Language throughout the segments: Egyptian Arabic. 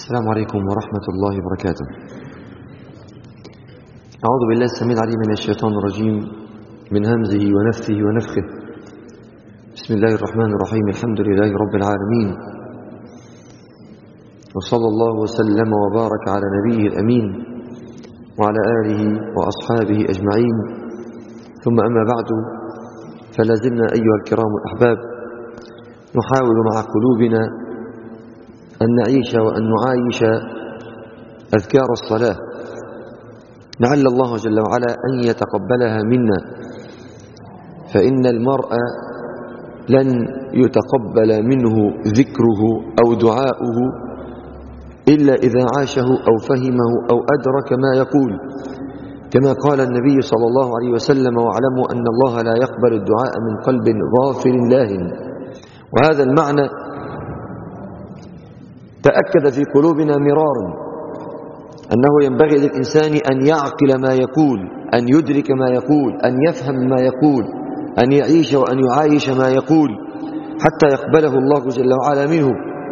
السلام عليكم ورحمة الله وبركاته أعوذ بالله السميع العليم من الشيطان الرجيم من همزه ونفثه ونفخه بسم الله الرحمن الرحيم الحمد لله رب العالمين وصلى الله وسلم وبارك على نبيه الأمين وعلى آله وأصحابه أجمعين ثم أما بعد فلازلنا أيها الكرام الأحباب نحاول مع قلوبنا أن نعيش وأن نعايش أذكار الصلاة لعل الله جل وعلا أن يتقبلها منا فإن المرء لن يتقبل منه ذكره أو دعاؤه إلا إذا عاشه أو فهمه أو أدرك ما يقول كما قال النبي صلى الله عليه وسلم واعلموا أن الله لا يقبل الدعاء من قلب غافل لاهن وهذا المعنى تأكد في قلوبنا مرارا أنه ينبغي للإنسان أن يعقل ما يقول أن يدرك ما يقول أن يفهم ما يقول أن يعيش وأن يعايش ما يقول حتى يقبله الله جل وعلا منه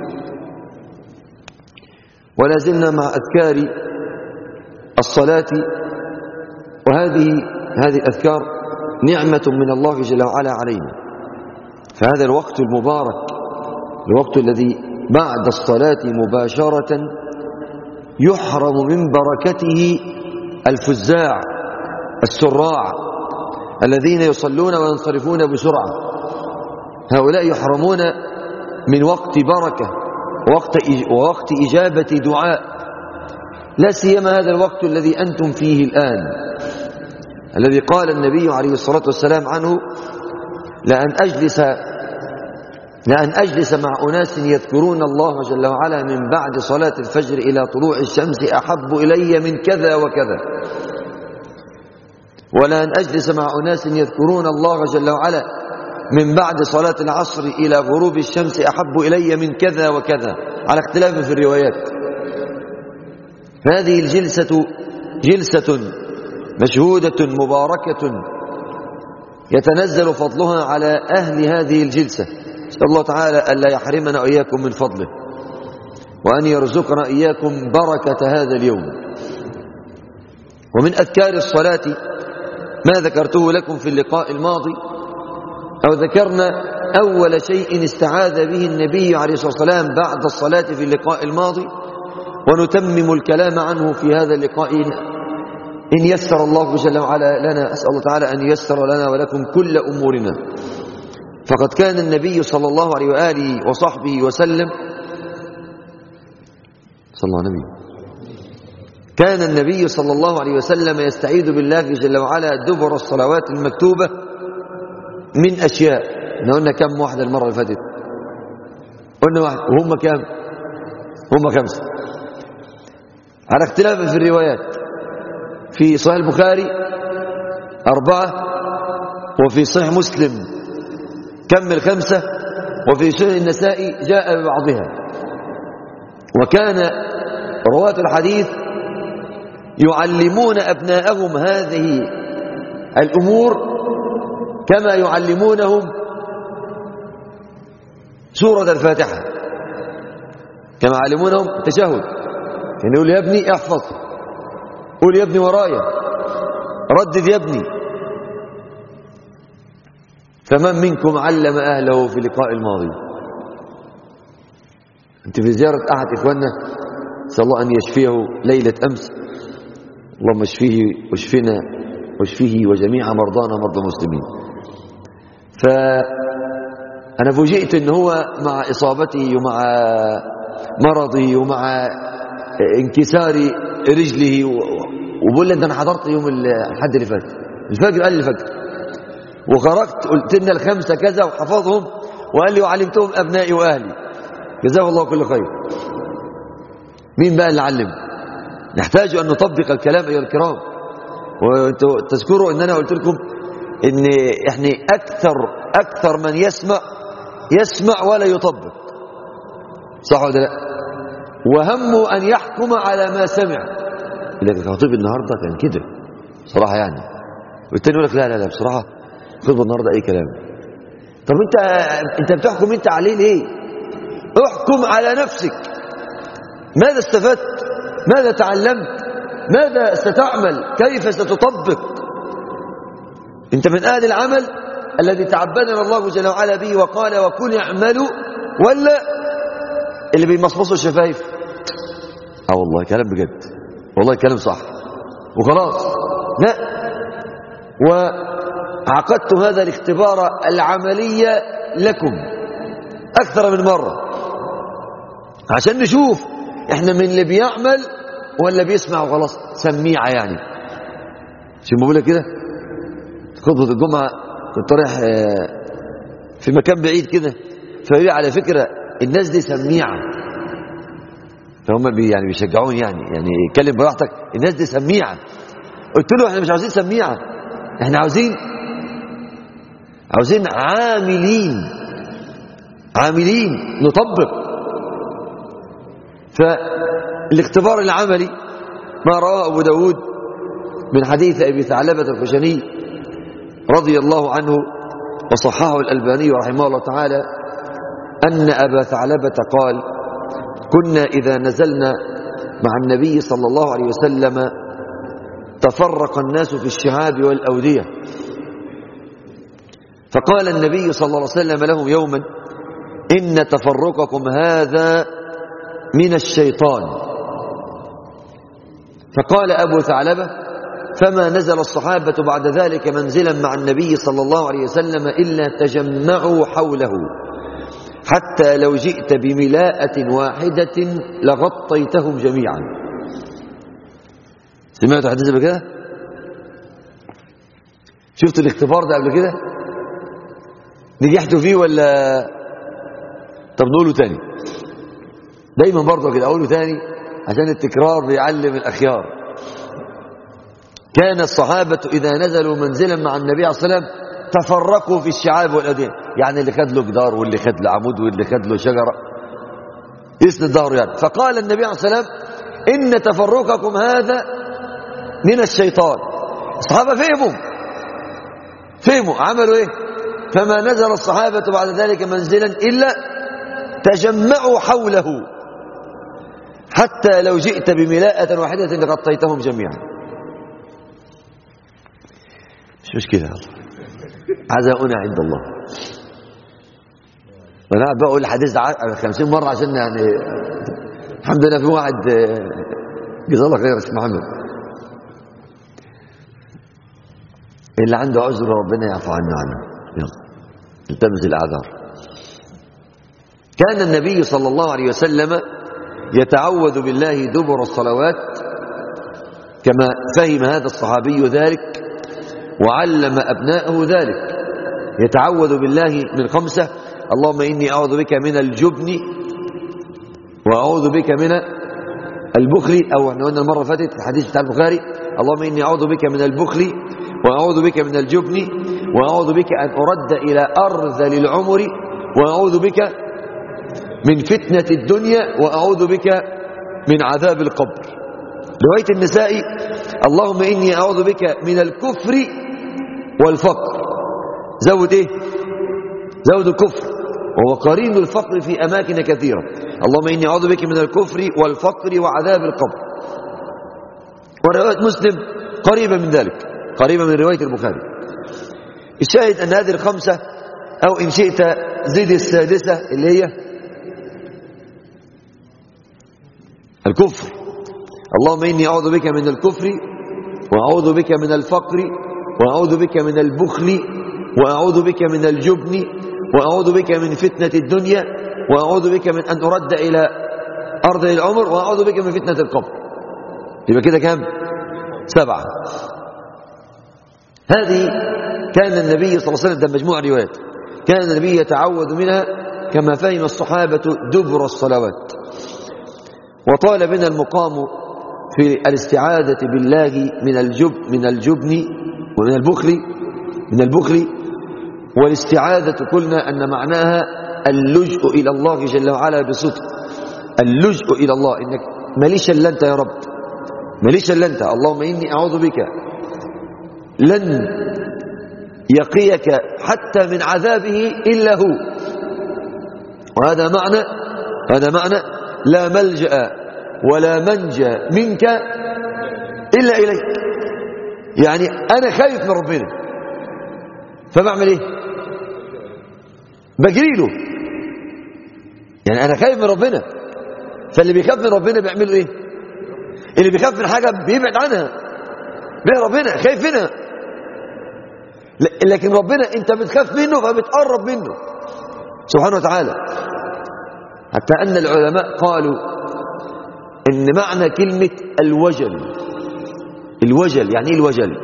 ولا زلنا مع أذكار الصلاة وهذه هذه الأذكار نعمة من الله جل وعلا علينا فهذا الوقت المبارك الوقت الذي بعد الصلاة مباشرة يحرم من بركته الفزاع السراع الذين يصلون وينصرفون بسرعة هؤلاء يحرمون من وقت بركة ووقت, ووقت إجابة دعاء لا سيما هذا الوقت الذي أنتم فيه الآن الذي قال النبي عليه الصلاة والسلام عنه لأن أجلس لأن أجلس مع أناس يذكرون الله جل وعلا من بعد صلاة الفجر إلى طلوع الشمس أحب إلي من كذا وكذا ولأن أجلس مع أناس يذكرون الله جل وعلا من بعد صلاة العصر إلى غروب الشمس أحب إلي من كذا وكذا على اختلاف في الروايات هذه الجلسة جلسة مشهودة مباركة يتنزل فضلها على أهل هذه الجلسة نسأل الله تعالى ألا يحرمنا وإياكم من فضله وأن يرزقنا إياكم بركة هذا اليوم ومن أذكار الصلاة ما ذكرته لكم في اللقاء الماضي أو ذكرنا أول شيء استعاذ به النبي عليه الصلاة والسلام بعد الصلاة في اللقاء الماضي ونتمم الكلام عنه في هذا اللقاء إن يسر الله جل وعلا لنا أسأل الله تعالى أن يسر لنا ولكم كل أمورنا فقد كان النبي صلى الله عليه وآله وصحبه وسلم صلى الله عليه وسلم كان النبي صلى الله عليه وسلم يستعيذ بالله جل وعلا دبر الصلوات المكتوبة من أشياء احنا قلنا كم واحدة المرة اللي فاتت قلنا واحد وهم كم هم خمسة على اختلاف في الروايات في صحيح البخاري أربعة وفي صحيح مسلم كمل خمسة وفي سنن النساء جاء ببعضها وكان رواة الحديث يعلمون أبناءهم هذه الأمور كما يعلمونهم سورة الفاتحة كما يعلمونهم التشهد يعني يقول يا ابني احفظ قول يا ابني ورايا ردد يا ابني فمن منكم علم أهله في اللقاء الماضي أنت في زيارة أحد إخواننا نسأل الله أن يشفيه ليلة أمس اللهم اشفيه واشفنا واشفيه وجميع مرضانا مرضى المسلمين فأنا فوجئت أن هو مع إصابته ومع مرضه ومع انكسار رجله وبقول لي انت انا حضرت يوم الحد اللي فات الفجر قال لي الفجر وخرجت قلت لنا الخمسه كذا وحفظهم وقال لي وعلمتهم ابنائي واهلي جزاه الله كل خير مين بقى اللي علم نحتاج ان نطبق الكلام ايها الكرام وانتوا تذكروا ان انا قلت لكم ان احنا اكثر اكثر من يسمع يسمع ولا يطبق صح ولا لا وهمه ان يحكم على ما سمع لكن الخطيب النهارده كان كده صراحه يعني والتاني يقول لك لا لا لا بصراحه خطب النهارده اي كلام طب انت انت بتحكم انت عليه ليه احكم على نفسك ماذا استفدت ماذا تعلمت ماذا ستعمل كيف ستطبق انت من اهل العمل الذي تعبدنا الله جل وعلا به وقال وكن اعملوا ولا اللي بيمصمصوا الشفايف اه والله كلام بجد والله كلام صح وخلاص لا وعقدت هذا الاختبار العملية لكم أكثر من مرة عشان نشوف احنا من اللي بيعمل ولا بيسمع وخلاص سميعة يعني شو بقول لك كده خطبة الجمعة كنت رايح في مكان بعيد كده فقال على فكرة الناس دي سميعة فهم بي يعني بيشجعوني يعني يعني اتكلم براحتك الناس دي سميعة قلت له احنا مش عاوزين سميعة احنا عاوزين عاوزين عاملين عاملين نطبق فالاختبار العملي ما رواه أبو داود من حديث أبي ثعلبة الخشني رضي الله عنه وصححه الألباني رحمه الله تعالى أن أبا ثعلبة قال كنا إذا نزلنا مع النبي صلى الله عليه وسلم تفرق الناس في الشعاب والأودية فقال النبي صلى الله عليه وسلم لهم يوما إن تفرقكم هذا من الشيطان فقال أبو ثعلبة فما نزل الصحابة بعد ذلك منزلا مع النبي صلى الله عليه وسلم إلا تجمعوا حوله حتى لو جئت بملاءة واحدة لغطيتهم جميعا سمعتوا حديث قبل كده شفتوا الاختبار ده قبل كده نجحتوا فيه ولا طب نقوله تاني دايما برضه كده اقوله تاني عشان التكرار بيعلم الاخيار كان الصحابة إذا نزلوا منزلا مع النبي عليه الصلاة والسلام تفرقوا في الشعاب والأديان يعني اللي خد له جدار واللي خد له عمود واللي خد له شجرة يسند ظهره يعني فقال النبي عليه الصلاة والسلام إن تفرقكم هذا من الشيطان الصحابة فهموا فهموا عملوا إيه فما نزل الصحابة بعد ذلك منزلا إلا تجمعوا حوله حتى لو جئت بملاءة واحدة لغطيتهم جميعا مش مشكلة عزاؤنا عند الله وانا قاعد بقول الحديث ده 50 مرة عشان يعني الحمد لله في واحد جزاه الله خير يا استاذ محمد اللي عنده عذر ربنا يعفو عنه عنه يلا التمس الاعذار كان النبي صلى الله عليه وسلم يتعوذ بالله دبر الصلوات كما فهم هذا الصحابي ذلك وعلم أبناءه ذلك يتعوذ بالله من خمسة اللهم إني أعوذ بك من الجبن وأعوذ بك من البخل أو احنا قلنا المرة فاتت في الحديث بتاع البخاري اللهم إني أعوذ بك من البخل وأعوذ بك من الجبن وأعوذ بك أن أرد إلى أرذل العمر وأعوذ بك من فتنة الدنيا وأعوذ بك من عذاب القبر رواية النساء اللهم إني أعوذ بك من الكفر والفقر زود إيه زود الكفر وهو قرين الفقر في أماكن كثيرة اللهم إني أعوذ بك من الكفر والفقر وعذاب القبر ورواية مسلم قريبة من ذلك قريبة من رواية البخاري الشاهد أن هذه الخمسة أو إن شئت زد السادسة اللي هي الكفر اللهم إني أعوذ بك من الكفر وأعوذ بك من الفقر وأعوذ بك من البخل وأعوذ بك من الجبن وأعوذ بك من فتنة الدنيا وأعوذ بك من أن أرد إلى أرض العمر وأعوذ بك من فتنة القبر يبقى كده كام سبعة هذه كان النبي صلى الله عليه وسلم ده مجموعة روايات كان النبي يتعوذ منها كما فهم الصحابة دبر الصلوات وطال بنا المقام في الاستعاذة بالله من الجب من الجبن ومن البخل من البخل والاستعاذة قلنا أن معناها اللجء إلى الله جل وعلا بصدق اللجء إلى الله إنك ماليش إلا أنت يا رب ماليش إلا أنت اللهم إني أعوذ بك لن يقيك حتى من عذابه إلا هو وهذا معنى هذا معنى لا ملجأ ولا منجا منك إلا إليك يعني أنا خايف من ربنا فبعمل إيه بجري له يعني أنا خايف من ربنا فاللي بيخاف من ربنا بيعملوا إيه اللي بيخاف من حاجة بيبعد عنها بيه ربنا خايف منها لكن ربنا انت بتخاف منه فبتقرب منه سبحانه وتعالى حتى أن العلماء قالوا ان معنى كلمة الوجل الوجل يعني ايه الوجل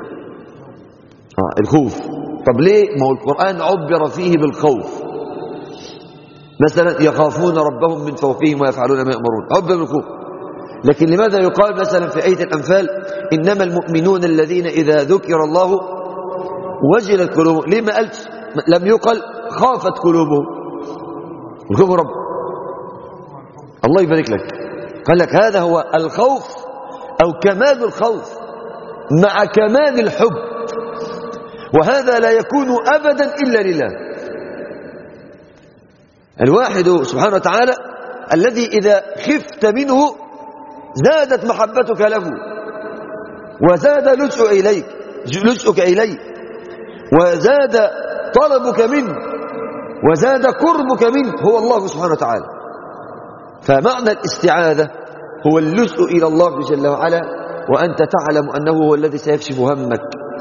آه الخوف طب ليه ما هو القرآن عبر فيه بالخوف مثلا يخافون ربهم من فوقهم ويفعلون ما يأمرون عبر بالخوف لكن لماذا يقال مثلا في آية الأنفال إنما المؤمنون الذين إذا ذكر الله وجلت قلوبهم ليه ما قالش لم يقل خافت قلوبهم الخوف رب الله يبارك لك قال لك هذا هو الخوف أو كمال الخوف مع كمال الحب وهذا لا يكون أبدا إلا لله الواحد سبحانه وتعالى الذي إذا خفت منه زادت محبتك له وزاد لجؤ إليك لجؤك إليه وزاد طلبك منه وزاد قربك منه هو الله سبحانه وتعالى فمعنى الاستعاذة هو اللجوء إلى الله جل وعلا وأنت تعلم أنه هو الذي سيكشف همك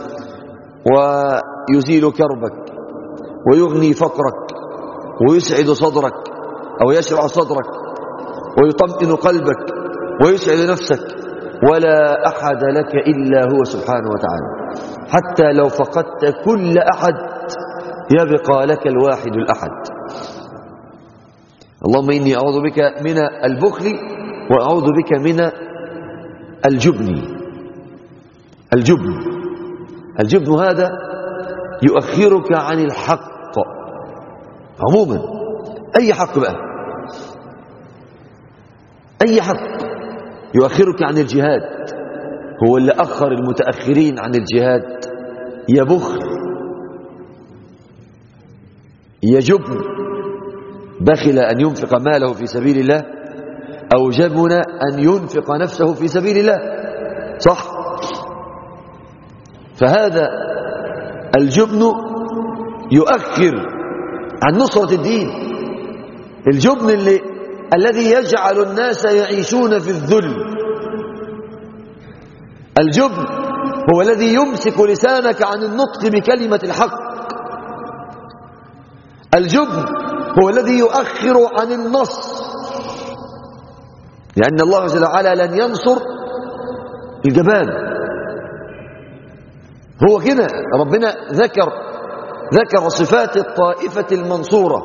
ويزيل كربك ويغني فقرك ويسعد صدرك أو يشرع صدرك ويطمئن قلبك ويسعد نفسك ولا أحد لك إلا هو سبحانه وتعالى حتى لو فقدت كل أحد يبقى لك الواحد الأحد اللهم إني أعوذ بك من البخل وأعوذ بك من الجبن الجبن الجبن هذا يؤخرك عن الحق عموما أي حق بقى أي حق يؤخرك عن الجهاد هو اللي أخر المتأخرين عن الجهاد يا بخل يا جبن بخل أن ينفق ماله في سبيل الله أو جبن أن ينفق نفسه في سبيل الله صح فهذا الجبن يؤخر عن نصرة الدين الجبن اللي الذي يجعل الناس يعيشون في الذل الجبن هو الذي يمسك لسانك عن النطق بكلمة الحق الجبن هو الذي يؤخر عن النص لأن الله جل وعلا لن ينصر الجبان هو كده ربنا ذكر ذكر صفات الطائفة المنصورة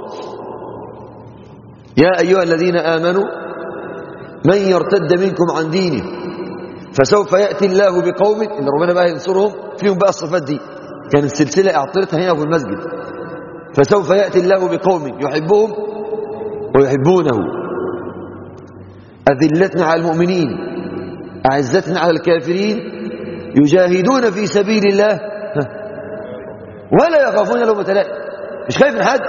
يا أيها الذين آمنوا من يرتد منكم عن دينه فسوف يأتي الله بقوم إن ربنا بقى ينصرهم فيهم بقى الصفات دي كان السلسلة أعطرتها هنا في المسجد فسوف يأتي الله بقوم يحبهم ويحبونه أذلتنا على المؤمنين أعزتنا على الكافرين يجاهدون في سبيل الله ولا يخافون لومة لائم مش خايف من حد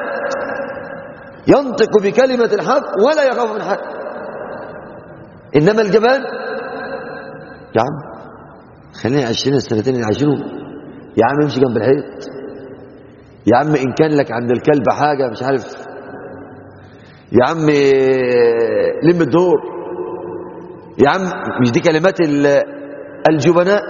ينطق بكلمة الحق ولا يخاف من حد إنما الجبان يا عم خلينا عايشين السنتين اللي عايشينهم يا عم امشي جنب الحيط يا عم إن كان لك عند الكلب حاجة مش عارف يا عم لم الدور يا عم مش دي كلمات الجبناء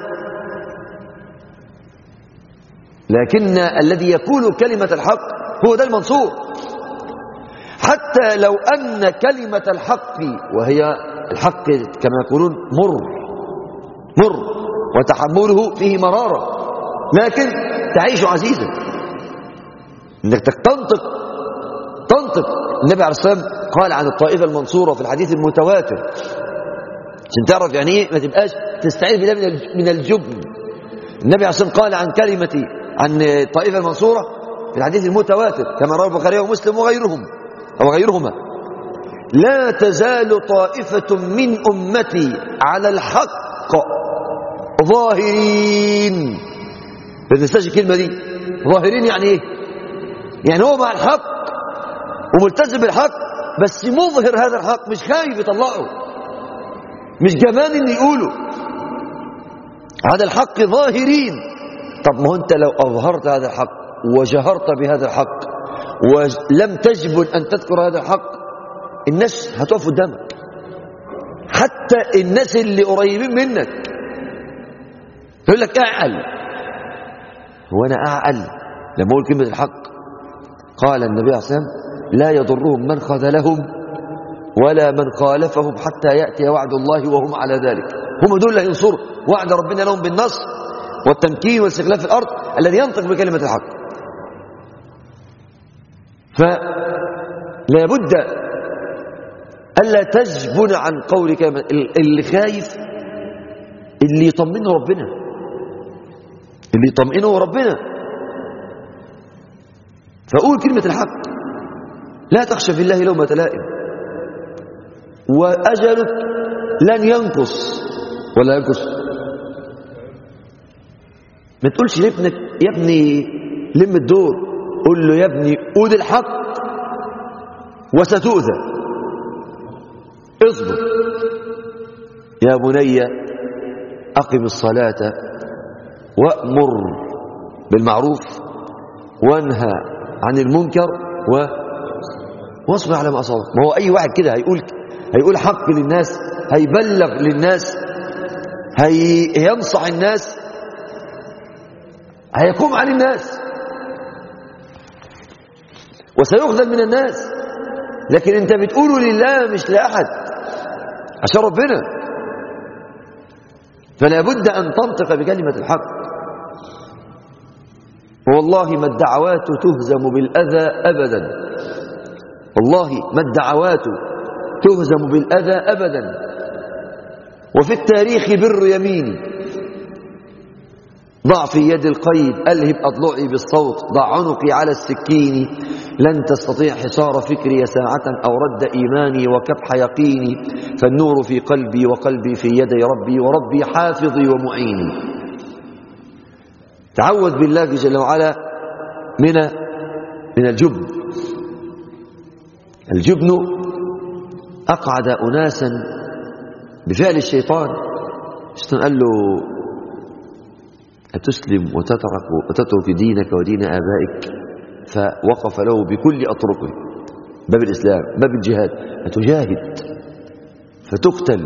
لكن الذي يقول كلمة الحق هو ده المنصور حتى لو أن كلمة الحق وهي الحق كما يقولون مر مر وتحمله فيه مرارة لكن تعيش عزيزا انك تنطق تنطق النبي عليه الصلاة والسلام قال عن الطائفة المنصورة في الحديث المتواتر عشان تعرف يعني ايه ما تبقاش تستعيذ بالله من الجبن النبي عليه الصلاة والسلام قال عن كلمة عن الطائفة المنصورة في الحديث المتواتر كما رواه البخاري ومسلم وغيرهم أو غيرهما لا تزال طائفة من أمتي على الحق ظاهرين ما تنساش الكلمة دي ظاهرين يعني ايه يعني هو مع الحق وملتزم بالحق بس مظهر هذا الحق مش خايف يطلعه مش جبان ان يقولوا هذا الحق ظاهرين طب ما هو انت لو اظهرت هذا الحق وجهرت بهذا الحق ولم تجبن ان تذكر هذا الحق الناس هتقف قدامك حتى الناس اللي قريبين منك يقول لك اعقل هو انا اعقل لما اقول كلمه الحق قال النبي عليه الصلاه والسلام لا يضرهم من خذلهم ولا من خالفهم حتى ياتي وعد الله وهم على ذلك هم دول اللي هينصروا وعد ربنا لهم بالنصر والتمكين والاستخلاف في الارض الذي ينطق بكلمه الحق فلا بد ألا تجبن عن قول كلمة اللي خايف اللي يطمئنه ربنا اللي يطمئنه ربنا فقول كلمة الحق لا تخشى في الله لومة لائم وأجلك لن ينقص ولا ينقص ما تقولش لابنك يا ابني لم الدور قول له يا ابني قول الحق وستؤذى اصبر يا بني أقم الصلاة وأمر بالمعروف وانهى عن المنكر و واصبر على ما أصابك ما هو أي واحد كده هيقول هيقول حق للناس هيبلغ للناس هينصح الناس هيقوم عن الناس وسيخذل من الناس لكن انت بتقوله لله مش لأحد عشان ربنا فلا بد أن تنطق بكلمة الحق والله ما الدعوات تهزم بالأذى أبدا والله ما الدعوات تهزم بالأذى أبدا وفي التاريخ بر يميني ضع في يد القيد ألهب أضلعي بالصوت ضع عنقي على السكين لن تستطيع حصار فكري ساعة أو رد إيماني وكبح يقيني فالنور في قلبي وقلبي في يدي ربي وربي حافظي ومعيني تعوذ بالله جل وعلا من من الجبن الجبن أقعد أناسا بفعل الشيطان الشيطان قال له أتسلم وتترك, وتترك دينك ودين آبائك فوقف له بكل أطرقه باب الإسلام باب الجهاد أتجاهد فتقتل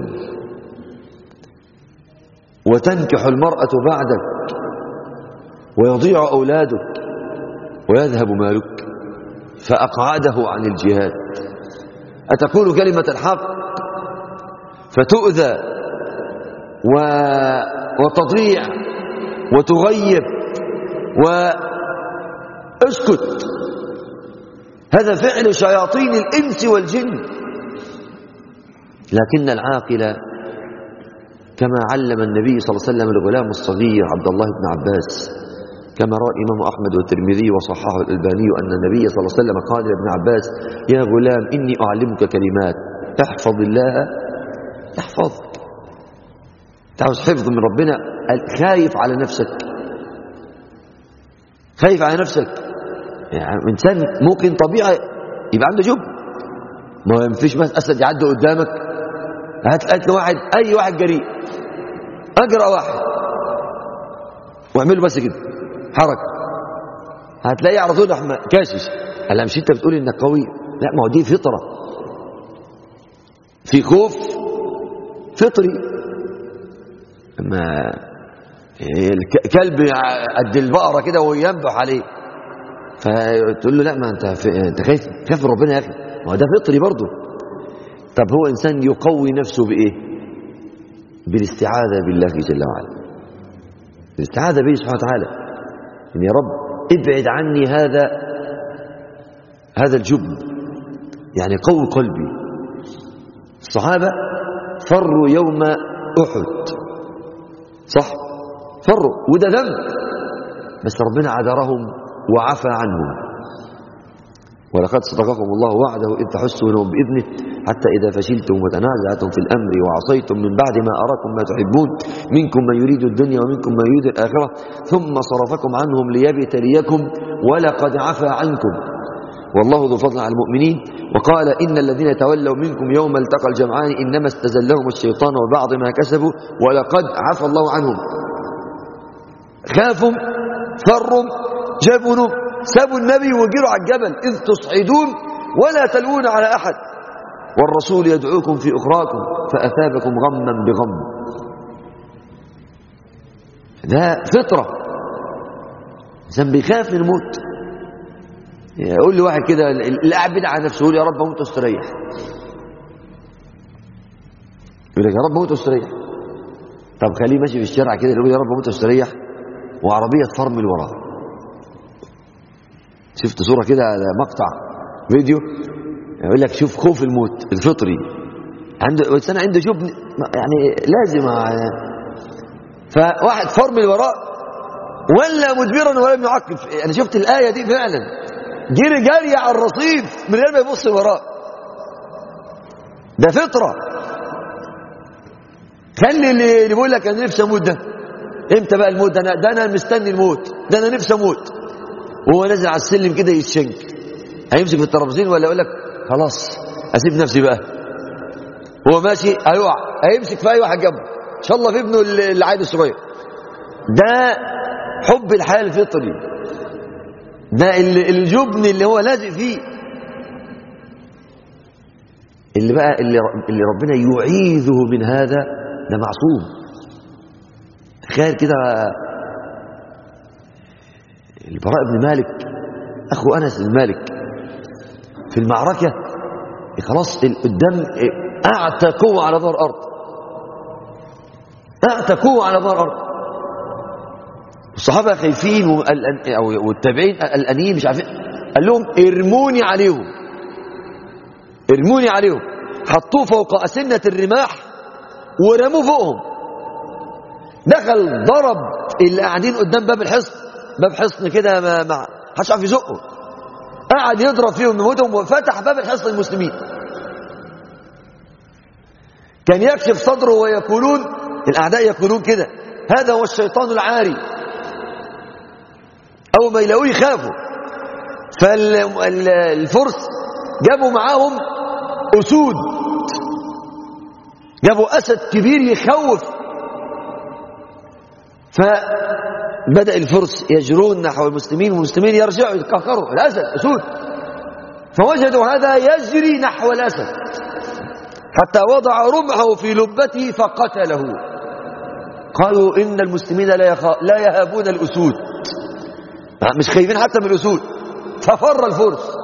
وتنكح المرأة بعدك ويضيع أولادك ويذهب مالك فأقعده عن الجهاد أتقول كلمة الحق فتؤذى و... وتضيع وتغيب واسكت هذا فعل شياطين الإنس والجن لكن العاقل كما علم النبي صلى الله عليه وسلم الغلام الصغير عبد الله بن عباس كما روى الإمام أحمد والترمذي وصححه الألباني أن النبي صلى الله عليه وسلم قال لابن عباس يا غلام إني أعلمك كلمات احفظ الله يحفظك تعوز حفظ من ربنا خايف على نفسك خايف على نفسك يعني إنسان ممكن طبيعي يبقى عنده جب ما فيش بس أسد يعدي قدامك هات هات واحد أي واحد جريء أجرأ واحد واعمله بس كده حركة هتلاقيه على طول احنا كاشش قال مش انت بتقول انك قوي لا ما هو دي فطرة في خوف فطري اما الكلب قد البقرة كده وينبح عليه فتقول له لا ما انت انت خايف خايف ربنا يا اخي ما هو ده فطري برضه طب هو انسان يقوي نفسه بايه بالاستعاذة بالله جل وعلا الاستعاذة به سبحانه وتعالى إن يا رب ابعد عني هذا هذا الجبن يعني قوي قلبي الصحابة فروا يوم أحد صح فروا وده ذنب بس ربنا عذرهم وعفى عنهم ولقد صدقكم الله وعده إذ تحسونهم بإذنه حتى إذا فشلتم وتنازعتم في الأمر وعصيتم من بعد ما أراكم ما تحبون منكم من يريد الدنيا ومنكم من يريد الآخرة ثم صرفكم عنهم ليبتليكم ولقد عفى عنكم والله ذو فضل على المؤمنين وقال إن الذين تولوا منكم يوم التقى الجمعان إنما استزلهم الشيطان وبعض ما كسبوا ولقد عفى الله عنهم خافوا فروا جبنوا سابوا النبي وجروا على الجبل إذ تصعدون ولا تلوون على أحد والرسول يدعوكم في أخراكم فأثابكم غما بغم ده فطرة إنسان بيخاف من الموت يقول لي واحد كده اللي قاعد بيدعي على نفسه يقول يا رب اموت واستريح يقول لك يا رب اموت واستريح طب خليه ماشي في الشارع كده يقول يا رب اموت واستريح وعربيه تفرمل وراه شفت صوره كده على مقطع فيديو يقول لك شوف خوف الموت الفطري عنده بس انا عنده جبن يعني لازم فواحد فرمل وراه ولا مدبرا ولم يعقب انا شفت الايه دي فعلا جري جري على الرصيف من غير ما يبص وراه ده فطره خلي اللي بيقول لك انا نفسي اموت ده امتى بقى الموت ده انا ده انا مستني الموت ده انا نفسي اموت وهو نازل على السلم كده يتشنك هيمسك في الترابزين ولا يقول لك خلاص اسيب نفسي بقى هو ماشي هيقع هيمسك في اي واحد جنبه ان شاء الله في ابنه العيل الصغير ده حب الحياه الفطري ده الجبن اللي هو لازق فيه اللي بقى اللي, اللي ربنا يعيذه من هذا ده معصوم تخيل كده البراء بن مالك اخو انس بن مالك في المعركه خلاص الدم اعتى قوه على ظهر الارض اعتى قوه على ظهر الارض الصحابة خايفين والتابعين قلقانين مش عارفين قال لهم ارموني عليهم ارموني عليهم حطوه فوق أسنة الرماح ورموه فوقهم دخل ضرب اللي قاعدين قدام باب الحصن باب حصن كده ما ما حدش عارف يزقه قعد يضرب فيهم يموتهم وفتح باب الحصن المسلمين كان يكشف صدره ويقولون الأعداء يقولون كده هذا هو الشيطان العاري أول ما يلاقوه يخافوا فالفرس جابوا معاهم أسود جابوا أسد كبير يخوف فبدأ الفرس يجرون نحو المسلمين والمسلمين يرجعوا يتكهكروا الأسد أسود فوجدوا هذا يجري نحو الأسد حتى وضع رمحه في لبته فقتله قالوا إن المسلمين لا, لا يهابون الأسود مش خايفين حتى من الأسود ففر الفرس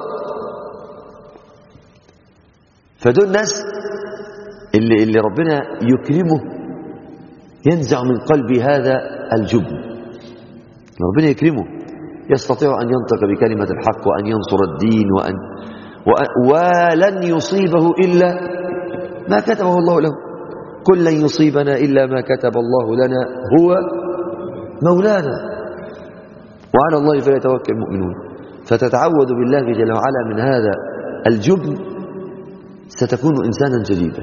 فدول ناس اللي, اللي ربنا يكرمه ينزع من قلبي هذا الجبن ربنا يكرمه يستطيع أن ينطق بكلمة الحق وأن ينصر الدين وأن ولن يصيبه إلا ما كتبه الله له كل لن يصيبنا إلا ما كتب الله لنا هو مولانا وعلى الله فليتوكل المؤمنون فتتعوذ بالله جل وعلا من هذا الجبن ستكون إنسانا جديدا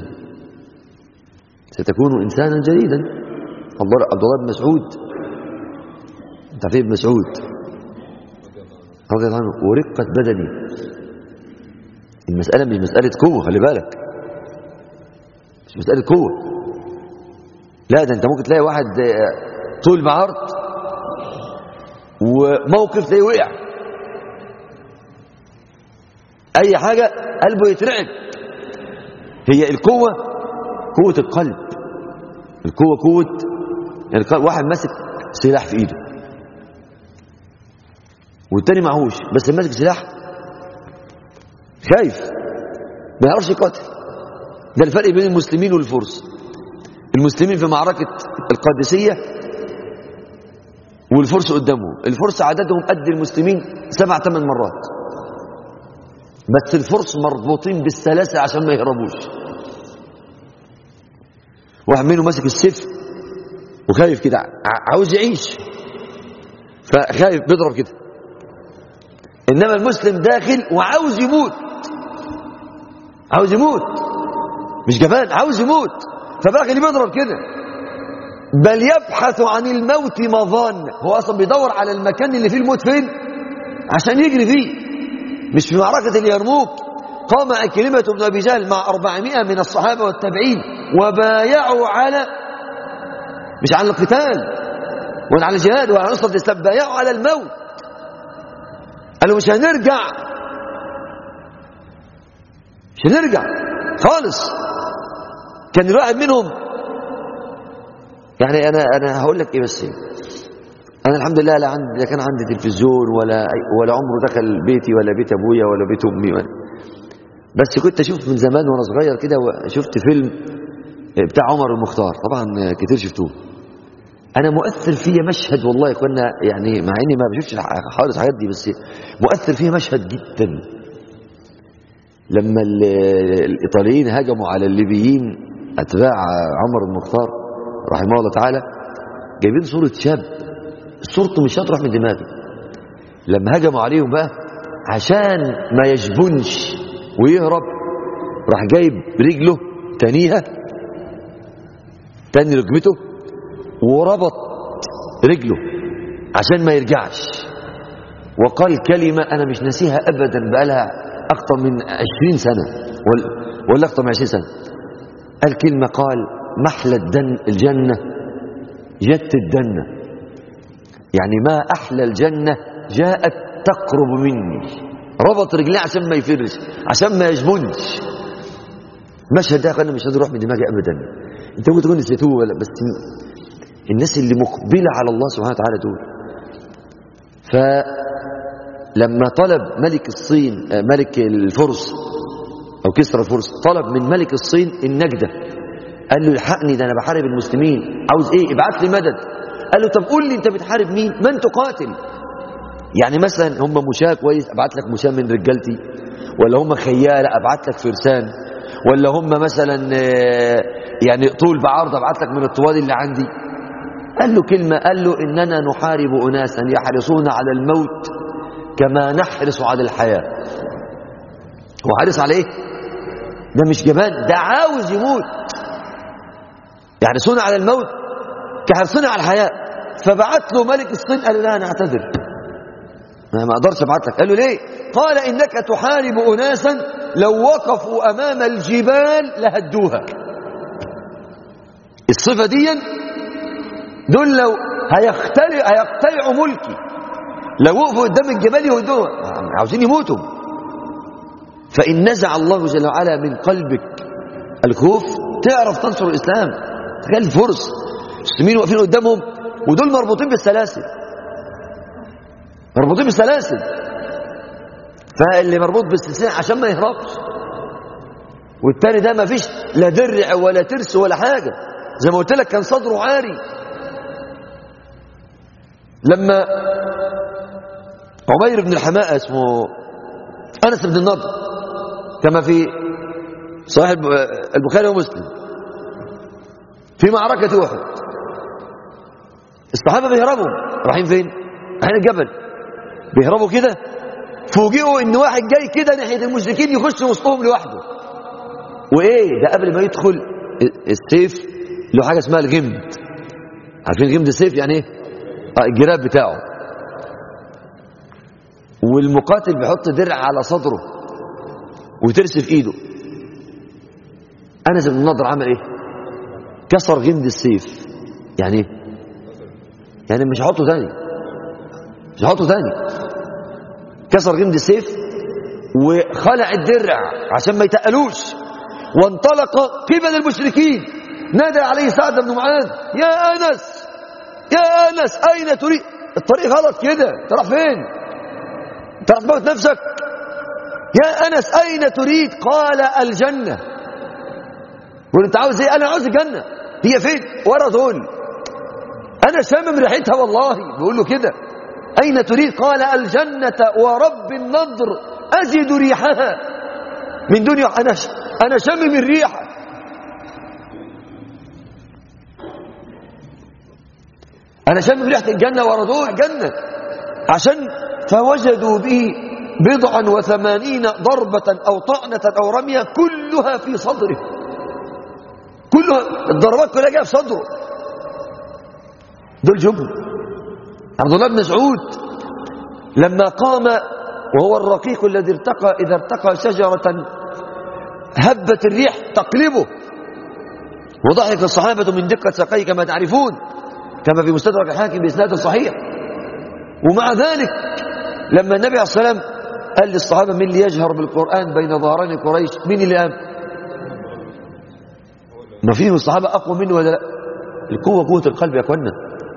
ستكون إنسانا جديدا عبد الله بن مسعود انت عارفين ابن مسعود رضي الله عنه ورقة بدني المسألة مش مسألة قوة خلي بالك مش مسألة قوة لا ده انت ممكن تلاقي واحد طول بعرض وموقف تلاقيه وقع اي حاجة قلبه يترعب هي القوة قوة القلب القوة قوة يعني واحد ماسك سلاح في ايده والتاني معهوش بس ماسك سلاح خايف ما يعرفش يقاتل ده الفرق بين المسلمين والفرس المسلمين في معركة القادسية والفرس قدامهم الفرس عددهم قد المسلمين سبع ثمان مرات بس الفرس مربوطين بالسلاسل عشان ما يهربوش واحد منهم ماسك السيف وخايف كده عاوز يعيش فخايف بيضرب كده انما المسلم داخل وعاوز يموت عاوز يموت مش جبان عاوز يموت فباقي اللي بيضرب كده بل يبحث عن الموت مظان هو اصلا بيدور على المكان اللي فيه الموت فين عشان يجري فيه مش في معركة اليرموك قام كلمة بن أبي جهل مع أربعمائة من الصحابة والتابعين وبايعوا على مش على القتال ولا على الجهاد ولا على نصرة الإسلام بايعوا على الموت قالوا مش هنرجع مش هنرجع خالص كان الواحد منهم يعني انا انا هقول لك ايه بس انا الحمد لله لا عندي لا كان عندي تلفزيون ولا ولا عمره دخل بيتي ولا بيت ابويا ولا بيت امي ولا بس كنت اشوف من زمان وانا صغير كده شفت فيلم بتاع عمر المختار طبعا كتير شفتوه انا مؤثر فيا مشهد والله كنا يعني مع اني ما بشوفش خالص الحاجات دي بس مؤثر فيا مشهد جدا لما الايطاليين هجموا على الليبيين اتباع عمر المختار رحمه الله تعالى جايبين صورة شاب صورته مش هتروح من دماغي لما هجموا عليهم بقى عشان ما يجبنش ويهرب راح جايب رجله تانيها تاني ركبته وربط رجله عشان ما يرجعش وقال كلمة أنا مش ناسيها أبدا بقالها أكثر من عشرين سنة ولا أكثر من عشرين سنة قال كلمة قال محلى الدن الجنة جت الدنة يعني ما أحلى الجنة جاءت تقرب مني ربط رجليه عشان ما يفرش عشان ما يجبنش المشهد ده انا مش قادر اروح من دماغي ابدا انت ممكن تكون نسيتوه ولا بس الناس اللي مقبله على الله سبحانه وتعالى دول فلما طلب ملك الصين ملك الفرس او كسرى الفرس طلب من ملك الصين النجده قال له الحقني ده انا بحارب المسلمين عاوز ايه ابعت لي مدد قال له طب قول لي انت بتحارب مين من تقاتل يعني مثلا هم مشاة كويس ابعت لك مشاة من رجالتي ولا هم خيالة ابعت لك فرسان ولا هم مثلا يعني طول بعرض ابعت لك من الطوال اللي عندي قال له كلمة قال له إننا نحارب أناسا يحرصون على الموت كما نحرص على الحياة هو حرص على ايه ده مش جبان ده عاوز يموت يحرصون على الموت كحرصنا على الحياة فبعت له ملك الصين قال له لا أنا أعتذر أنا ما أقدرش أبعت لك قال له ليه قال إنك تحارب أناسا لو وقفوا أمام الجبال لهدوها الصفة دي دول لو هيختلع هيقتلعوا ملكي لو وقفوا قدام الجبال يهدوها عاوزين يموتوا فإن نزع الله جل وعلا من قلبك الخوف تعرف تنصر الإسلام تخيل الفرس المسلمين واقفين قدامهم ودول مربوطين بالسلاسل مربوطين بالسلاسل فاللي مربوط بالسلسلة عشان ما يهربش والتاني ده ما فيش لا درع ولا ترس ولا حاجة زي ما قلت لك كان صدره عاري لما عمير بن الحماء اسمه أنس بن النضر كما في صحيح البخاري ومسلم في معركة أحد الصحابة بيهربوا رايحين فين؟ رايحين الجبل بيهربوا كده فوجئوا ان واحد جاي كده ناحية المشركين يخش وسطهم لوحده وايه ده قبل ما يدخل السيف له حاجة اسمها الغمد عارفين غمد السيف يعني ايه؟ اه الجراب بتاعه والمقاتل بيحط درع على صدره وترس في ايده انس بن النضر عمل ايه كسر غمد السيف يعني ايه يعني مش هحطه تاني مش هحطه تاني كسر غمد السيف وخلع الدرع عشان ما يتقلوش وانطلق قبل المشركين نادى عليه سعد بن معاذ يا انس يا انس اين تريد الطريق غلط كده انت رايح فين انت رايح تموت نفسك يا انس اين تريد قال الجنه يقول انت عاوز ايه انا عاوز الجنه هي فين ورا دول انا شامم ريحتها والله بيقول له كده اين تريد قال الجنه ورب النضر اجد ريحها من دنيا انا انا شامم الريحه انا شامم ريحه الجنه ورا دول جنه عشان فوجدوا به بضعا وثمانين ضربة أو طعنة أو رمية كلها في صدره كلها الضربات كلها جايه في صدره دول جبن عبد الله بن مسعود لما قام وهو الرقيق الذي ارتقى إذا ارتقى شجرة هبت الريح تقلبه وضحك الصحابة من دقة ساقيه كما تعرفون كما في مستدرك الحاكم بإسناد صحيح ومع ذلك لما النبي عليه الصلاة والسلام قال للصحابة من اللي يجهر بالقرآن بين ظهران قريش مين اللي قام ما فيه الصحابة أقوى منه ولا لا القوة قوة القلب يا أخوانا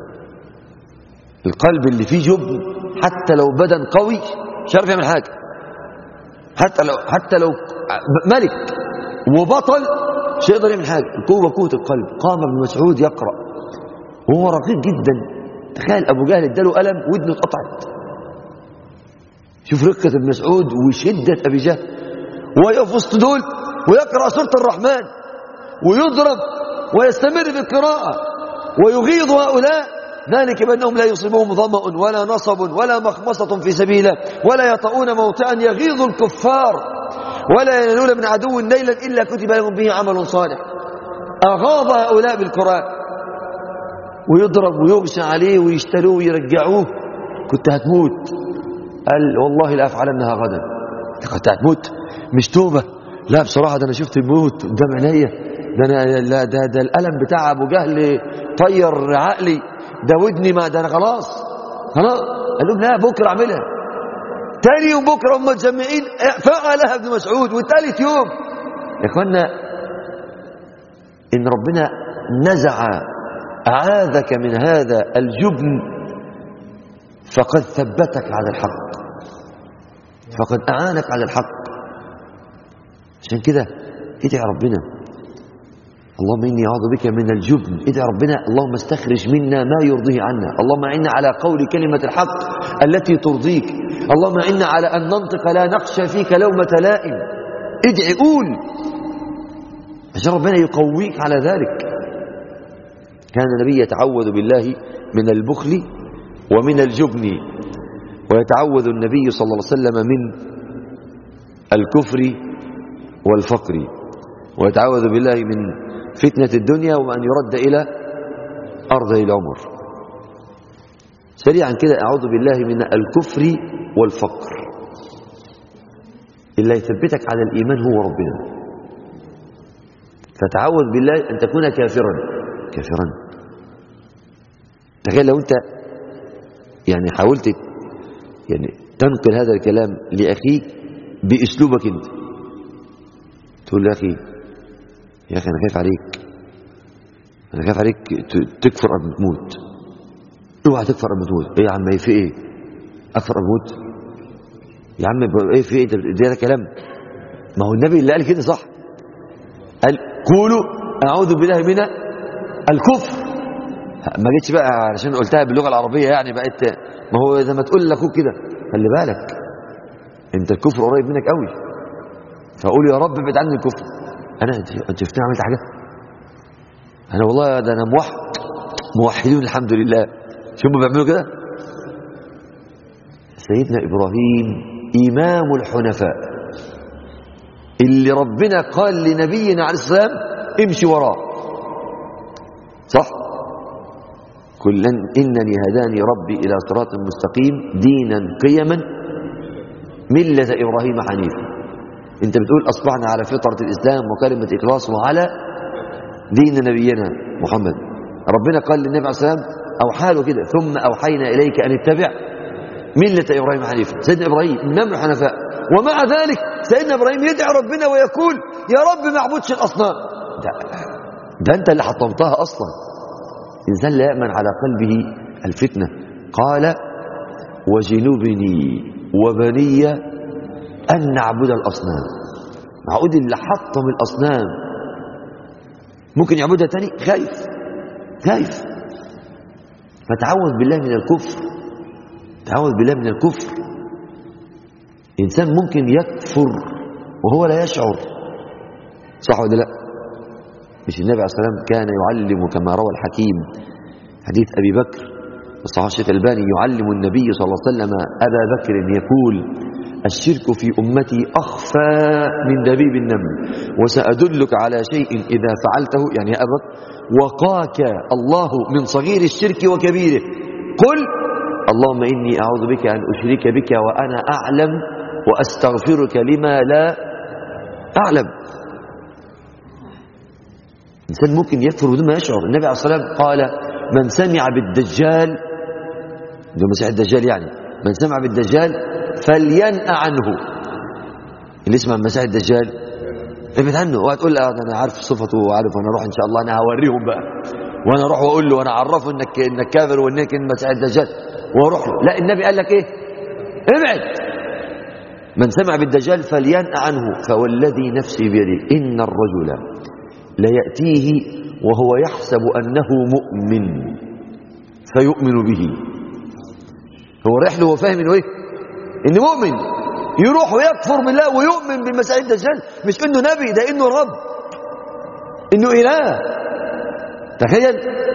القلب اللي فيه جبن حتى لو بدن قوي مش عارف يعمل حاجة حتى لو حتى لو ملك وبطل مش هيقدر يعمل حاجة القوة قوة القلب قام ابن مسعود يقرأ وهو رقيق جدا تخيل أبو جهل اداله قلم ودنه اتقطعت شوف رقة ابن مسعود وشدة أبي جهل ويقف وسط دول ويقرأ سورة الرحمن ويضرب ويستمر في القراءة ويغيظ هؤلاء ذلك بأنهم لا يصيبهم ظمأ ولا نصب ولا مخمصة في سبيله ولا يطؤون موطئا يغيظ الكفار ولا ينالون من عدو ليلا إلا كتب لهم به عمل صالح أغاظ هؤلاء بالقرآن ويضرب ويغشى عليه ويشتروه ويرجعوه كنت هتموت قال والله لا أفعلنها غدا كنت هتموت مش توبة لا بصراحة ده أنا شفت الموت قدام عينيا ده أنا لا ده ده الألم بتاع أبو جهل طير عقلي ده ودني ما ده أنا خلاص خلاص قال لهم لا بكرة أعملها تاني يوم بكرة هم متجمعين فعلها ابن مسعود وثالث يوم يا اخوانا إن ربنا نزع أعاذك من هذا الجبن فقد ثبتك على الحق فقد أعانك على الحق عشان كده ادعي ربنا اللهم إني أعوذ بك من الجبن ادعي ربنا اللهم استخرج منا ما يرضيه عنا اللهم إنا على قول كلمة الحق التي ترضيك اللهم إنا على أن ننطق لا نخشى فيك لومة لائم ادعي قول عشان ربنا يقويك على ذلك كان النبي يتعوذ بالله من البخل ومن الجبن ويتعوذ النبي صلى الله عليه وسلم من الكفر والفقر ويتعوذ بالله من فتنة الدنيا وأن يرد إلى أرض العمر سريعا كده أعوذ بالله من الكفر والفقر اللي يثبتك على الإيمان هو ربنا فتعوذ بالله أن تكون كافرا كافرا تخيل لو أنت يعني حاولت يعني تنقل هذا الكلام لأخيك بأسلوبك أنت تقول له يا أخي يا أخي أنا خايف عليك أنا خايف عليك تكفر قبل ما تموت اوعى تكفر قبل ما تموت إيه يا عم إيه في إيه أكفر قبل ما تموت يا عم إيه في إيه ده, ده كلام ما هو النبي اللي قال كده صح قال قولوا أعوذ بالله من الكفر ما جيتش بقى علشان قلتها باللغة العربية يعني بقت ما هو زي ما تقول لاخوك كده خلي بالك انت الكفر قريب منك قوي فقول يا رب ابعد عني الكفر انا انت شفتني عملت حاجه انا والله ده انا موحد موحدين الحمد لله شو هم بيعملوا كده سيدنا ابراهيم امام الحنفاء اللي ربنا قال لنبينا عليه السلام امشي وراه صح كلا إنني هداني ربي إلى صراط مستقيم دينا قيما ملة إبراهيم حنيفا أنت بتقول أصبحنا على فطرة الإسلام وكلمة إخلاص وعلى دين نبينا محمد ربنا قال للنبي عليه السلام أو حاله كده ثم أوحينا إليك أن اتبع ملة إبراهيم حنيفا سيدنا إبراهيم إمام الحنفاء ومع ذلك سيدنا إبراهيم يدعي ربنا ويقول يا رب ما اعبدش الأصنام ده, ده أنت اللي حطمتها أصلا الإنسان لا يأمن على قلبه الفتنة قال وجنوبني وبني أن نعبد الأصنام معقول اللي حطم الأصنام ممكن يعبدها تاني خايف خايف فتعوذ بالله من الكفر تعوذ بالله من الكفر إنسان ممكن يكفر وهو لا يشعر صح ولا لا مش النبي عليه الصلاة والسلام كان يعلم كما روى الحكيم حديث أبي بكر الصحابة الشيخ الباني يعلم النبي صلى الله عليه وسلم أبا بكر يقول الشرك في أمتي أخفى من دبيب النمل وسأدلك على شيء إذا فعلته يعني يا أبا وقاك الله من صغير الشرك وكبيره قل اللهم إني أعوذ بك أن أشرك بك وأنا أعلم وأستغفرك لما لا أعلم إنسان ممكن يكفر بدون ما يشعر النبي عليه الصلاة والسلام قال من سمع بالدجال ده مسيح الدجال يعني من سمع بالدجال فلينأ عنه اللي يسمع المسيح الدجال ابعد عنه وهتقول له انا عارف صفته وعارف انا اروح ان شاء الله انا هوريهم بقى وانا اروح واقول له وانا اعرفه انك انك كافر وانك المسيح الدجال واروح له لا النبي قال لك ايه ابعد من سمع بالدجال فلينأ عنه فوالذي نفسي بيده ان الرجل ليأتيه وهو يحسب انه مؤمن فيؤمن به هو رايح له وفاهم انه ايه انه مؤمن يروح ويكفر بالله ويؤمن بالمسيح الدجال مش انه نبي ده انه رب انه اله تخيل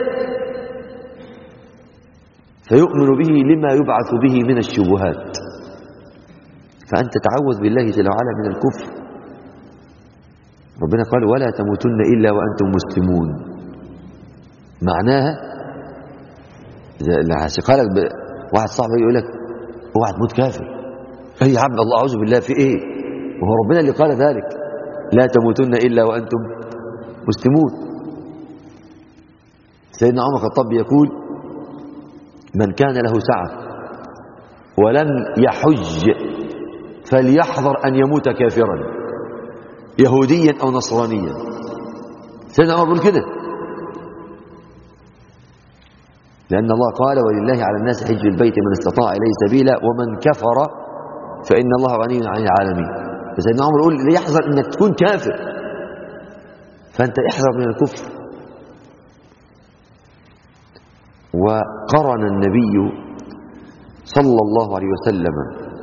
فيؤمن به لما يبعث به من الشبهات فأنت تعوذ بالله جل وعلا من الكفر ربنا قال ولا تموتن إلا وأنتم مسلمون معناها إذا قالك واحد صاحبي يقول لك اوعى تموت كافر اي يا عبد الله اعوذ بالله في ايه وهو ربنا اللي قال ذلك لا تموتن الا وانتم مسلمون سيدنا عمر الخطاب يقول من كان له سعه ولم يحج فليحذر ان يموت كافرا يهوديا او نصرانيا سيدنا عمر بيقول كده لأن الله قال ولله على الناس حج البيت من استطاع إليه سبيلا ومن كفر فإن الله غني عن العالمين فسيدنا عمر يقول ليحذر أنك تكون كافر فأنت احذر من الكفر وقرن النبي صلى الله عليه وسلم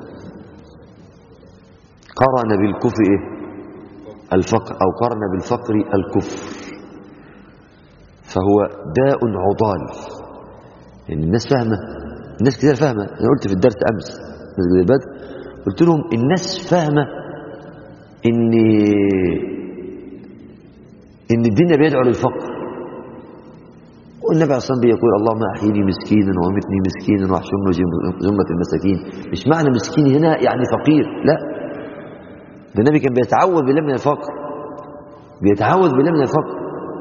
قرن بالكفر إيه؟ الفقر أو قرن بالفقر الكفر فهو داء عضال يعني الناس فاهمة الناس كتير فاهمة أنا قلت في الدرس أمس مسجد البدر قلت لهم الناس فاهمة إن إن الدنيا بيدعو للفقر والنبي عليه الصلاة والسلام بيقول اللهم أحيني مسكينا وأمتني مسكينا واحشرني جملة المساكين مش معنى مسكين هنا يعني فقير لا ده النبي كان بيتعوذ بالله من الفقر بيتعوذ بالله من الفقر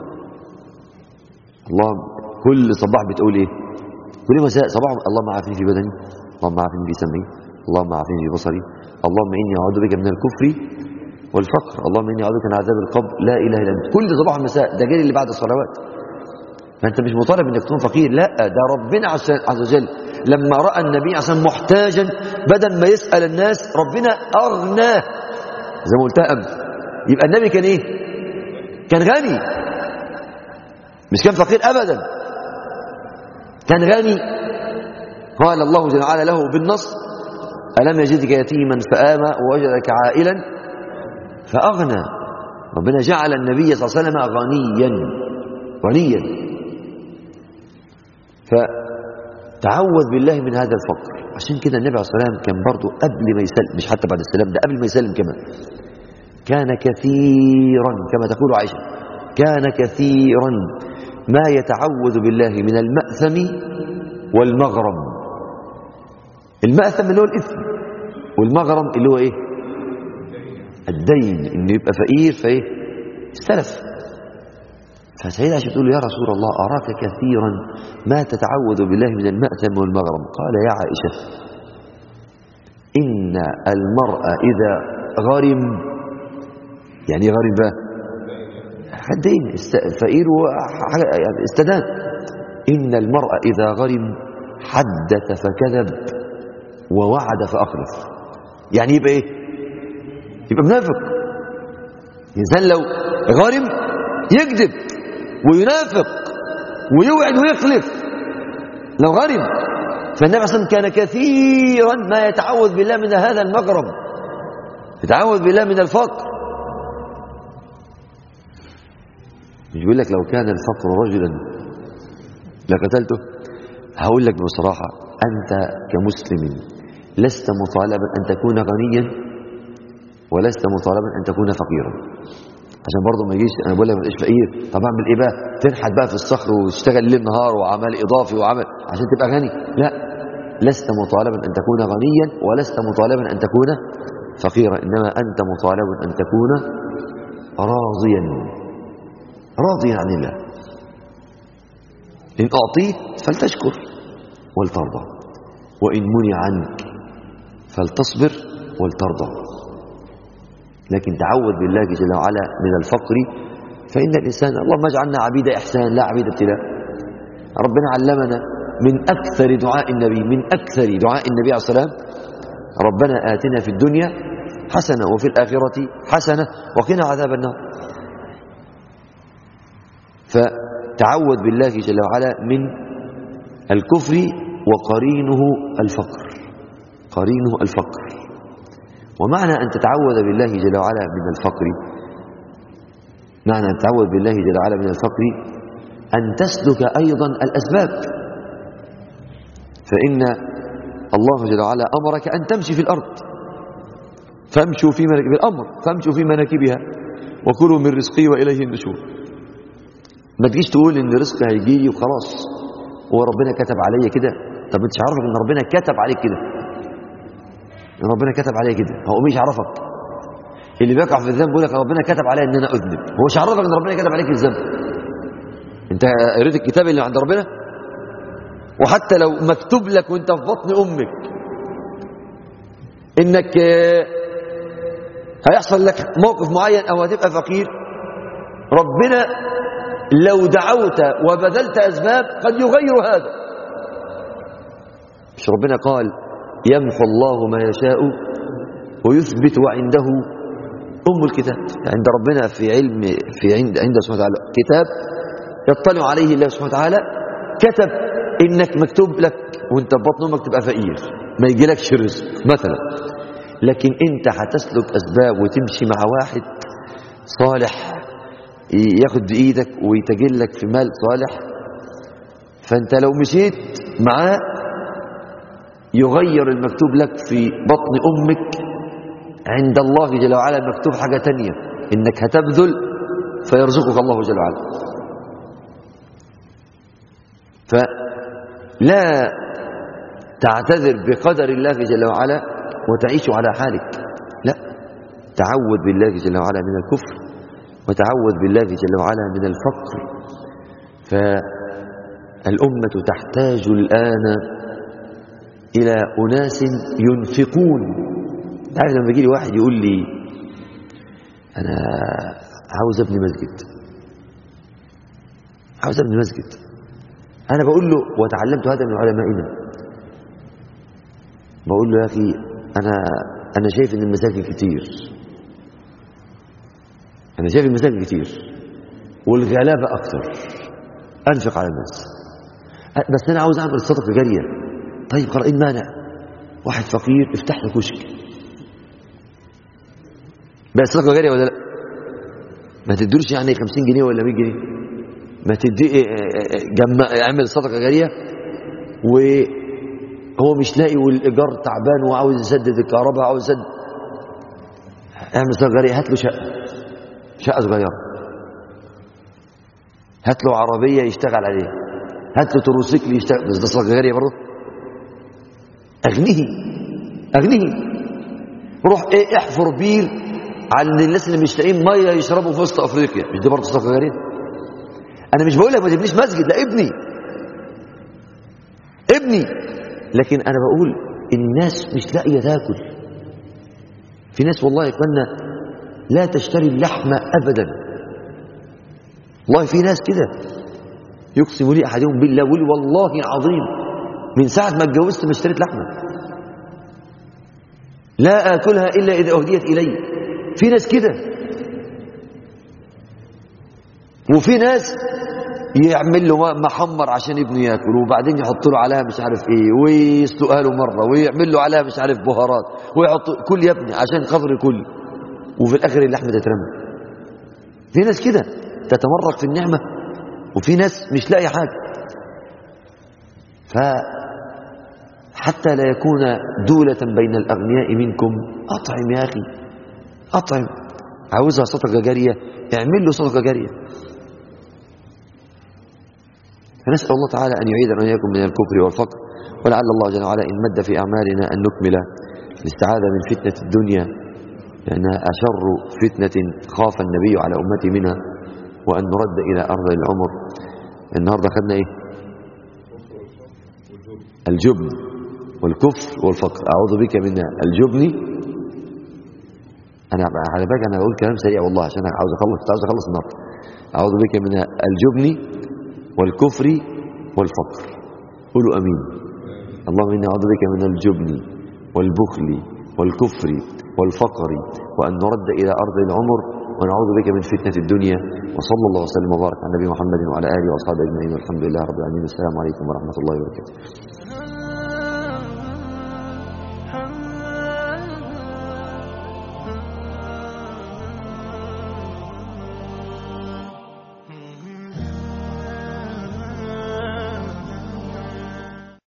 الله كل صباح بتقول ايه كل مساء صباح اللهم عافني في بدني اللهم عافني في سمعي اللهم عافني في بصري اللهم اني اعوذ بك من الكفر والفقر اللهم اني اعوذ بك من عذاب القبر لا اله الا انت كل صباح ومساء ده غير اللي بعد الصلوات فانت مش مطالب انك تكون فقير لا ده ربنا عز وجل لما راى النبي عشان محتاجا بدل ما يسال الناس ربنا اغناه زي ما قلتها امس يبقى النبي كان ايه كان غني مش كان فقير ابدا كان غني قال الله جل وعلا له بالنص ألم يجدك يتيما فآمى ووجدك عائلا فأغنى ربنا جعل النبي صلى الله عليه وسلم غنيا غنيا فتعوذ بالله من هذا الفقر عشان كده النبي عليه الصلاة والسلام كان برضه قبل ما يسلم مش حتى بعد السلام ده قبل ما يسلم كمان كان كثيرا كما تقول عائشة كان كثيرا ما يتعوذ بالله من المأثم والمغرم المأثم اللي هو الإثم والمغرم اللي هو إيه الدين إنه يبقى فقير فإيه استلف فسيدة عائشة تقول له يا رسول الله أراك كثيرا ما تتعوذ بالله من المأثم والمغرم قال يا عائشة إن المرء إذا غرم يعني غرم بقى حدين فقير يعني استدان إن المرء إذا غرم حدث فكذب ووعد فأخلف يعني يبقى إيه يبقى منافق الإنسان لو غرم يكذب وينافق ويوعد ويخلف لو غرم فالنبي صلى الله عليه وسلم كان كثيرا ما يتعوذ بالله من هذا المغرم يتعوذ بالله من الفقر مش بيقول لك لو كان الفقر رجلا لقتلته هقول لك بصراحة أنت كمسلم لست مطالبا أن تكون غنيا ولست مطالبا أن تكون فقيرا عشان برضه ما يجيش انا بقول لك ما تبقاش فقير طب اعمل ايه بقى تنحت بقى في الصخر وتشتغل ليل نهار وعمل اضافي وعمل عشان تبقى غني لا لست مطالبا أن تكون غنيا ولست مطالبا أن تكون فقيرا إنما أنت مطالب أن تكون راضيا راضيا عن الله إن أعطيت فلتشكر ولترضى وإن منع عنك فلتصبر ولترضى لكن تعود بالله جل وعلا من الفقر فإن الإنسان اللهم اجعلنا عبيد إحسان لا عبيد ابتلاء ربنا علمنا من أكثر دعاء النبي من أكثر دعاء النبي عليه الصلاة والسلام ربنا آتنا في الدنيا حسنة وفي الآخرة حسنة وقنا عذاب النار فتعوذ بالله جل وعلا من الكفر وقرينه الفقر قرينه الفقر ومعنى أن تتعوذ بالله جل وعلا من الفقر معنى أن تتعوذ بالله جل وعلا من الفقر أن تسلك أيضا الأسباب فإن الله جل وعلا أمرك أن تمشي في الأرض فامشوا في مناكب الأمر فامشوا في مناكبها وكلوا من رزقي وإليه النشور ما تجيش تقول إن رزق هيجي لي وخلاص هو ربنا كتب عليا كده طب انت عارفك ان ربنا كتب عليك كده ان ربنا كتب عليا كده هو مش عرفك اللي بيقع في الذنب يقول لك ربنا كتب عليا ان انا اذنب هو مش عرفك ان ربنا كتب عليك الذنب انت قريت الكتاب اللي عند ربنا وحتى لو مكتوب لك وانت في بطن امك انك هيحصل لك موقف معين او هتبقى فقير ربنا لو دعوت وبذلت اسباب قد يغير هذا مش ربنا قال يمحو الله ما يشاء ويثبت وعنده ام الكتاب عند ربنا في علم في عند عند سبحانه وتعالى كتاب يطلع عليه الله سبحانه وتعالى كتب انك مكتوب لك وانت في بطن امك تبقى فقير ما يجيلكش رزق مثلا لكن انت هتسلك اسباب وتمشي مع واحد صالح ياخد بايدك ويتجل لك في مال صالح فانت لو مشيت معاه يغير المكتوب لك في بطن امك عند الله جل وعلا مكتوب حاجه تانية انك هتبذل فيرزقك الله جل وعلا فلا تعتذر بقدر الله جل وعلا وتعيش على حالك لا تعود بالله جل وعلا من الكفر وتعوذ بالله جل وعلا من الفقر فالأمة تحتاج الآن إلى أناس ينفقون تعرف لما يجي لي واحد يقول لي أنا عاوز أبني مسجد عاوز أبني مسجد أنا بقول له وتعلمت هذا من علمائنا بقول له يا أخي أنا أنا شايف إن المساجد كتير أنا شايف المساجد كتير والغلابة أكثر أنفق على الناس بس أنا عاوز أعمل صدقة جارية طيب خلاص إيه المانع واحد فقير افتح له كشك بقى صدقة جارية ولا لا ما تدروش يعني 50 جنيه ولا 100 جنيه ما تدي جمع اعمل صدقة جارية وهو مش لاقي والايجار تعبان وعاوز يسدد الكهرباء وعاوز يسدد اعمل صدقة جارية هات له شقة شقة صغيرة هات له عربية يشتغل عليها هات له تروسيكل يشتغل بس ده صدقة جارية برضه اغنيه اغنيه روح ايه احفر بير على الناس اللي مش لاقيين ميه يشربوا في وسط افريقيا مش دي برضه صدقة جارية انا مش بقول لك ما تبنيش مسجد لا ابني ابني لكن انا بقول الناس مش لاقيه تاكل في ناس والله يا اخوانا لا تشتري اللحم ابدا والله في ناس كده يقسم لي احدهم بالله يقول والله عظيم من ساعه ما اتجوزت ما اشتريت لحمه لا اكلها الا اذا اهديت الي في ناس كده وفي ناس يعمل له محمر عشان ابنه ياكل وبعدين يحط له عليها مش عارف ايه ويسلقها له مره ويعمل له عليها مش عارف بهارات ويحط كل يا ابني عشان خاطر كل وفي الاخر اللحمه تترمى في ناس كده تتمرق في النعمه وفي ناس مش لاقي حاجه ف حتى لا يكون دولة بين الأغنياء منكم أطعم يا أخي أطعم عاوزها صدقة جارية اعمل له صدقة جارية فنسأل الله تعالى أن يعيدنا وإياكم من الكفر والفقر ولعل الله جل وعلا إن مد في أعمالنا أن نكمل الاستعاذة من فتنة الدنيا لأنها أشر فتنة خاف النبي على أمتي منها وأن نرد إلى أرض العمر النهاردة خدنا إيه الجبن والكفر والفقر أعوذ بك من الجبن أنا على بالك أنا بقول كلام سريع والله عشان أنا عاوز أخلص عاوز أخلص النهاردة أعوذ بك من الجبن والكفر والفقر قولوا أمين اللهم إني أعوذ بك من الجبن والبخل والكفر والفقر وأن نرد إلى أرض العمر ونعوذ بك من فتنة الدنيا وصلى الله وسلم وبارك على نبي محمد وعلى آله وأصحابه أجمعين والحمد لله رب العالمين السلام عليكم ورحمة الله وبركاته